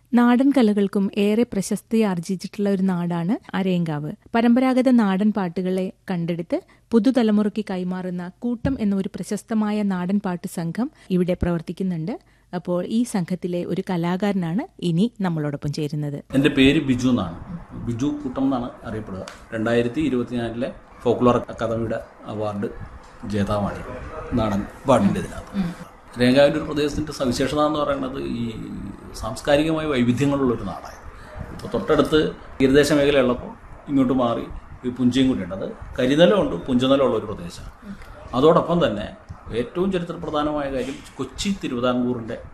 നാടൻ കലകൾക്കും ഏറെ പ്രശസ്തി ആർജിച്ചിട്ടുള്ള ഒരു നാടാണ് അരയങ്കാവ് പരമ്പരാഗത നാടൻ പാട്ടുകളെ കണ്ടെടുത്ത് പുതുതലമുറയ്ക്ക് കൈമാറുന്ന കൂട്ടം എന്ന ഒരു പ്രശസ്തമായ നാടൻ പാട്ട് സംഘം ഇവിടെ പ്രവർത്തിക്കുന്നുണ്ട് അപ്പോൾ ഈ സംഘത്തിലെ ഒരു കലാകാരനാണ് ഇനി നമ്മളോടൊപ്പം ചേരുന്നത് എൻ്റെ പേര് ബിജു എന്നാണ് ബിജു കൂട്ടം എന്നാണ് അറിയപ്പെടുക രണ്ടായിരത്തി ഇരുപത്തിനാലിലെ ഫോക്ലോർ അക്കാദമിയുടെ അവാർഡ് ജേതാവാണ് നാടൻ പാട്ടിൻ്റെ ഇതിനകത്ത് രേഖാവിൻ്റെ ഒരു പ്രദേശത്തിൻ്റെ സവിശേഷത എന്ന് പറയുന്നത് ഈ സാംസ്കാരികമായ വൈവിധ്യങ്ങളുള്ളൊരു നാടാണ് ഇപ്പോൾ തൊട്ടടുത്ത് തീരദേശ മേഖലയുള്ളപ്പോൾ ഇങ്ങോട്ട് മാറി ഈ പുഞ്ചയും കൂടിയുണ്ട് അത് കരിനിലമുണ്ട് പുഞ്ചനിലമുള്ള ഒരു പ്രദേശമാണ് അതോടൊപ്പം തന്നെ ഏറ്റവും ചരിത്ര പ്രധാനമായ കാര്യം കൊച്ചി തിരുവിതാംകൂറിൻ്റെ